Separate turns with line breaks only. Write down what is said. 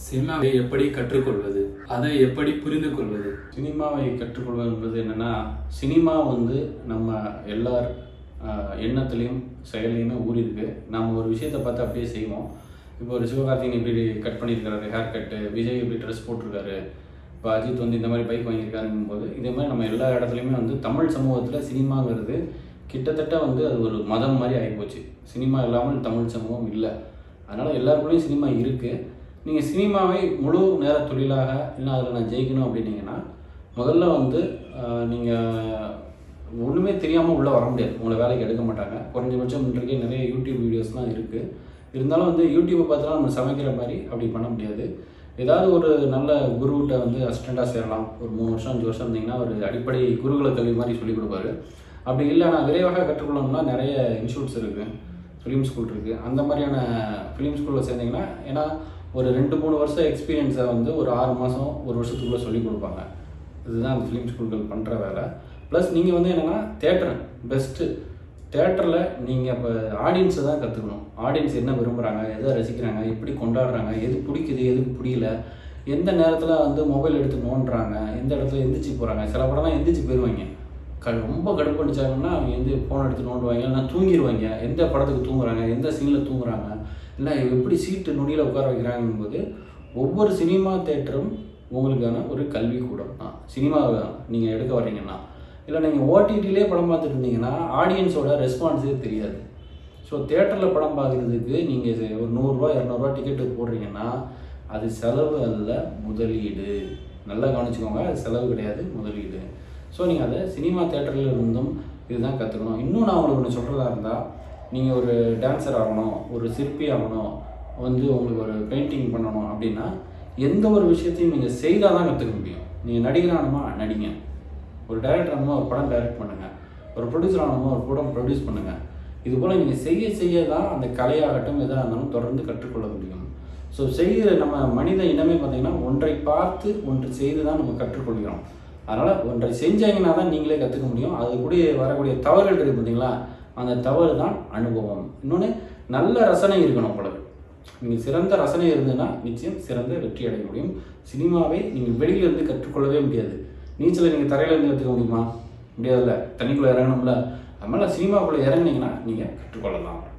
சினிமாவை எப்படி கற்றுக்கொள்வது அதை எப்படி புரிந்து கொள்வது
சினிமாவை கற்றுக்கொள்வது என்பது என்னென்னா சினிமா வந்து நம்ம எல்லார் ஆஹ், எண்ணத்துலேயும் செயல்லையுமே ஊறி இருக்கு நம்ம ஒரு விஷயத்தை பார்த்து அப்படியே செய்வோம் இப்போ ஒரு சிவகார்த்திகேயன் இப்படி கட் பண்ணியிருக்காரு ஹேர் கட்டு விஜய் இப்படி ட்ரெஸ் போட்டிருக்காரு இப்போ அஜித் வந்து இந்த மாதிரி பைக் வாங்கியிருக்காருங்கும் போது இதே மாதிரி நம்ம எல்லா இடத்துலையுமே வந்து தமிழ் சமூகத்தில் சினிமாங்கிறது கிட்டத்தட்ட வந்து அது ஒரு மதம் மாதிரி ஆகிப்போச்சு சினிமா இல்லாமல் தமிழ் சமூகம் இல்லை அதனால் எல்லாருக்குள்ளேயும் சினிமா இருக்குது நீங்கள் சினிமாவை முழு நேர தொழிலாக இல்லை அதில் நான் ஜெயிக்கணும் அப்படின்னீங்கன்னா முதல்ல வந்து நீங்கள் ஒன்றுமே தெரியாமல் உள்ளே வர முடியாது உங்களை வேலைக்கு எடுக்க மாட்டாங்க குறைஞ்சபட்சம் இன்றைக்கே நிறைய யூடியூப் வீடியோஸ்லாம் இருக்குது இருந்தாலும் வந்து யூடியூப்பை பார்த்துலாம் நம்ம சமைக்கிற மாதிரி அப்படி பண்ண முடியாது ஏதாவது ஒரு நல்ல குருகிட்ட வந்து அசிஸ்டண்ட்டாக சேரலாம் ஒரு மூணு வருஷம் அஞ்சு வருஷம் இருந்தீங்கன்னா ஒரு அடிப்படை குருகுல கல்வி மாதிரி சொல்லிக் கொடுப்பாரு அப்படி இல்லை நான் விரைவாக கற்றுக்கொள்ளணும்னா நிறைய இன்ஸ்டியூட்ஸ் இருக்குது ஃபிலிம் ஸ்கூல் இருக்குது அந்த மாதிரியான ஃபிலிம் ஸ்கூலில் சேர்ந்தீங்கன்னா ஏன்னா ஒரு ரெண்டு மூணு வருஷம் எக்ஸ்பீரியன்ஸை வந்து ஒரு ஆறு மாதம் ஒரு வருஷத்துக்குள்ளே சொல்லிக் கொடுப்பாங்க இதுதான் அந்த ஃபிலிம் ஸ்கூல்கள் பண்ணுற வேலை ப்ளஸ் நீங்கள் வந்து என்னென்னா தேட்டர் பெஸ்ட்டு தேட்டரில் நீங்கள் இப்போ ஆடியன்ஸை தான் கற்றுக்கணும் ஆடியன்ஸ் என்ன விரும்புகிறாங்க எதை ரசிக்கிறாங்க எப்படி கொண்டாடுறாங்க எது பிடிக்குது எதுக்கு பிடிக்கல எந்த நேரத்தில் வந்து மொபைல் எடுத்து நோண்டுறாங்க எந்த இடத்துல எந்திரிச்சு போகிறாங்க சில படம்லாம் எந்திரிச்சு போயிடுவாங்க க ரொம்ப கடுப்பு அடிச்சாங்கன்னா அவங்க வந்து ஃபோன் எடுத்து நோண்டுவாங்க இல்லைன்னா தூங்கிடுவாங்க எந்த படத்துக்கு தூங்குறாங்க எந்த சீனில் தூங்குறாங்க இல்லை எப்படி சீட்டு நுனியில் உட்கார வைக்கிறாங்கும் போது ஒவ்வொரு சினிமா தேட்டரும் உங்களுக்கான ஒரு கல்வி கூடம் தான் சினிமாவை நீங்கள் எடுக்க வர்றீங்கன்னா இல்லை நீங்கள் ஓடிடிலே படம் பார்த்துட்டு இருந்தீங்கன்னா ஆடியன்ஸோட ரெஸ்பான்ஸே தெரியாது ஸோ தேட்டரில் படம் பார்க்குறதுக்கு நீங்கள் ஒரு நூறுரூவா இரநூறுவா டிக்கெட்டு போடுறீங்கன்னா அது செலவு அல்ல முதலீடு நல்லா கவனிச்சுக்கோங்க அது செலவு கிடையாது முதலீடு ஸோ நீங்கள் அதை சினிமா தேட்டரில் இருந்தும் இதுதான் கற்றுக்கணும் இன்னும் நான் உங்களுக்கு ஒன்று சொல்கிறதா இருந்தால் நீங்கள் ஒரு டான்ஸர் ஆகணும் ஒரு சிற்பி ஆகணும் வந்து உங்களுக்கு ஒரு பெயிண்டிங் பண்ணணும் அப்படின்னா எந்த ஒரு விஷயத்தையும் நீங்கள் செய்தால் தான் கற்றுக்க முடியும் நீங்கள் நடிகர் ஆகணுமா நடிங்க ஒரு டைரக்டர் ஆகணுமா ஒரு படம் டைரக்ட் பண்ணுங்கள் ஒரு ப்ரொடியூசர் ஆகணுமா ஒரு படம் ப்ரொடியூஸ் பண்ணுங்கள் இது போல் நீங்கள் செய்ய செய்ய தான் அந்த கலையாகட்டும் எதாக இருந்தாலும் தொடர்ந்து கற்றுக்கொள்ள முடியும் ஸோ செய்கிற நம்ம மனித இனமே பார்த்தீங்கன்னா ஒன்றை பார்த்து ஒன்று செய்து தான் நம்ம கற்றுக்கொள்கிறோம் அதனால் ஒன்றை செஞ்சீங்கன்னா தான் நீங்களே கற்றுக்க முடியும் அது கூட வரக்கூடிய தவறுகள் இருக்குது பார்த்தீங்களா அந்த தவறு தான் அனுபவம் இன்னொன்று நல்ல ரசனை இருக்கணும் உங்களுக்கு நீங்கள் சிறந்த ரசனை இருந்ததுன்னா நிச்சயம் சிறந்த வெற்றி அடைய முடியும் சினிமாவை நீங்கள் வெளியில இருந்து கற்றுக்கொள்ளவே முடியாது நீச்சலை நீங்கள் தரையில இருந்து கற்றுக்க முடியுமா முடியாதுல்ல தண்ணிக்குள்ளே இறங்கணும்ல அதனால சினிமாக்குள்ளே இறங்குனீங்கன்னா நீங்கள் கற்றுக்கொள்ளலாம்